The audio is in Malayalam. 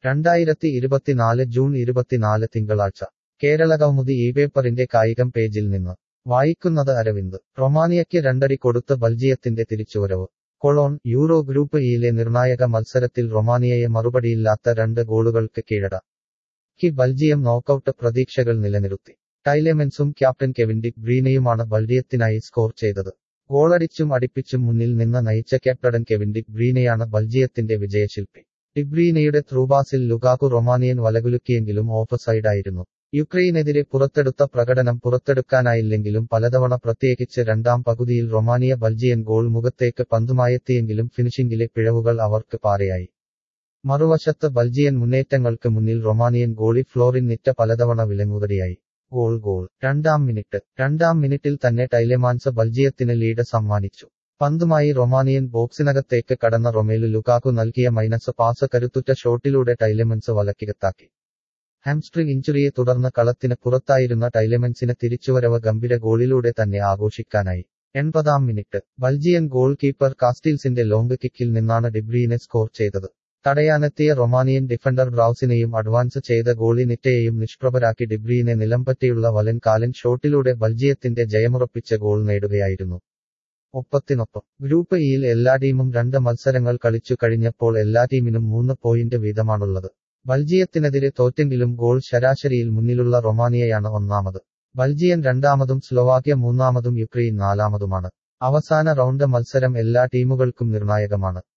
രണ്ടായിരത്തി ഇരുപത്തിനാല് ജൂൺ ഇരുപത്തിനാല് തിങ്കളാഴ്ച കേരളകൗമുദി ഈ പേപ്പറിന്റെ കായികം പേജിൽ നിന്ന് വായിക്കുന്നത് അരവിന്ദ് റൊമാനിയയ്ക്ക് രണ്ടടി കൊടുത്ത് ബൽജിയത്തിന്റെ തിരിച്ചുവരവ് കൊളോൺ യൂറോ ഗ്രൂപ്പ് ഇയിലെ നിർണായക മത്സരത്തിൽ റൊമാനിയയെ മറുപടിയില്ലാത്ത രണ്ട് ഗോളുകൾക്ക് കീഴട ക്ക് ബൽജിയം നോക്കൌട്ട് പ്രതീക്ഷകൾ നിലനിർത്തി ടൈലെമെൻസും ക്യാപ്റ്റൻ കെവിൻ ഡിക് ബ്രീനയുമാണ് ബൽജിയത്തിനായി സ്കോർ ചെയ്തത് ഗോളടിച്ചും അടിപ്പിച്ചും മുന്നിൽ നിന്ന് നയിച്ച ക്യാപ്റ്റൻ കെവിൻ ഡിക് ബ്രീനയാണ് ബൽജിയത്തിന്റെ വിജയശില്പി ഡിബ്രീനയുടെ ത്രൂബാസിൽ ലുഗാക്കു റൊമാനിയൻ വലകുലുക്കിയെങ്കിലും ഓഫ് സൈഡായിരുന്നു യുക്രൈനെതിരെ പുറത്തെടുത്ത പ്രകടനം പുറത്തെടുക്കാനായില്ലെങ്കിലും പലതവണ പ്രത്യേകിച്ച് രണ്ടാം പകുതിയിൽ റൊമാനിയ ബൽജിയൻ ഗോൾ മുഖത്തേക്ക് പന്തുമായെത്തിയെങ്കിലും ഫിനിഷിംഗിലെ പിഴവുകൾ അവർക്ക് പാരയായി മറുവശത്ത് ബൽജിയൻ മുന്നേറ്റങ്ങൾക്ക് മുന്നിൽ റൊമാനിയൻ ഗോളി ഫ്ലോറിൻ നിറ്റ പലതവണ വിലങ്ങുതടിയായി ഗോൾ ഗോൾ രണ്ടാം മിനിറ്റ് രണ്ടാം മിനിറ്റിൽ തന്നെ ടൈലെമാൻസ് ബൽജിയത്തിന് ലീഡ് സമ്മാനിച്ചു പന്തുമായി റൊമാനിയൻ ബോക്സിനകത്തേക്ക് കടന്ന റൊമേലു ലുക്കാക്കു നൽകിയ മൈനസ് പാസ് കരുത്തുറ്റ ഷോട്ടിലൂടെ ടൈലെമൻസ് വലക്കികത്താക്കി ഹാംസ്ട്രിങ് ഇഞ്ചുറിയെ തുടർന്ന് കളത്തിന് പുറത്തായിരുന്ന ടൈലെമൻസിന് തിരിച്ചുവരവ് ഗംഭീര ഗോളിലൂടെ തന്നെ ആഘോഷിക്കാനായി എൺപതാം മിനിറ്റ് ബൽജിയൻ ഗോൾ കീപ്പർ കാസ്റ്റീൽസിന്റെ ലോങ് കിക്കിൽ നിന്നാണ് ഡിബ്രീനെ സ്കോർ ചെയ്തത് തടയാനെത്തിയ റൊമാനിയൻ ഡിഫൻഡർ ബ്രൌസിനെയും അഡ്വാൻസ് ചെയ്ത ഗോളി നിറ്റയെയും നിഷ്പ്രഭരാക്കി ഡിബ്രീനെ നിലംപറ്റിയുള്ള വലൻ കാലൻ ഷോട്ടിലൂടെ ബൽജിയത്തിന്റെ ജയമുറപ്പിച്ച ഗോൾ നേടുകയായിരുന്നു ഒപ്പത്തിനൊപ്പം ഗ്രൂപ്പ് ഇയിൽ എല്ലാ ടീമും രണ്ട് മത്സരങ്ങൾ കളിച്ചു കഴിഞ്ഞപ്പോൾ എല്ലാ ടീമിനും മൂന്ന് പോയിന്റ് വീതമാണുള്ളത് ബൽജിയത്തിനെതിരെ തോറ്റെങ്കിലും ഗോൾ ശരാശരിയിൽ മുന്നിലുള്ള റൊമാനിയയാണ് ഒന്നാമത് ബൽജിയൻ രണ്ടാമതും സ്ലൊവാക്യ മൂന്നാമതും യുക്രൈൻ നാലാമതുമാണ് അവസാന റൗണ്ട് മത്സരം എല്ലാ ടീമുകൾക്കും നിർണായകമാണ്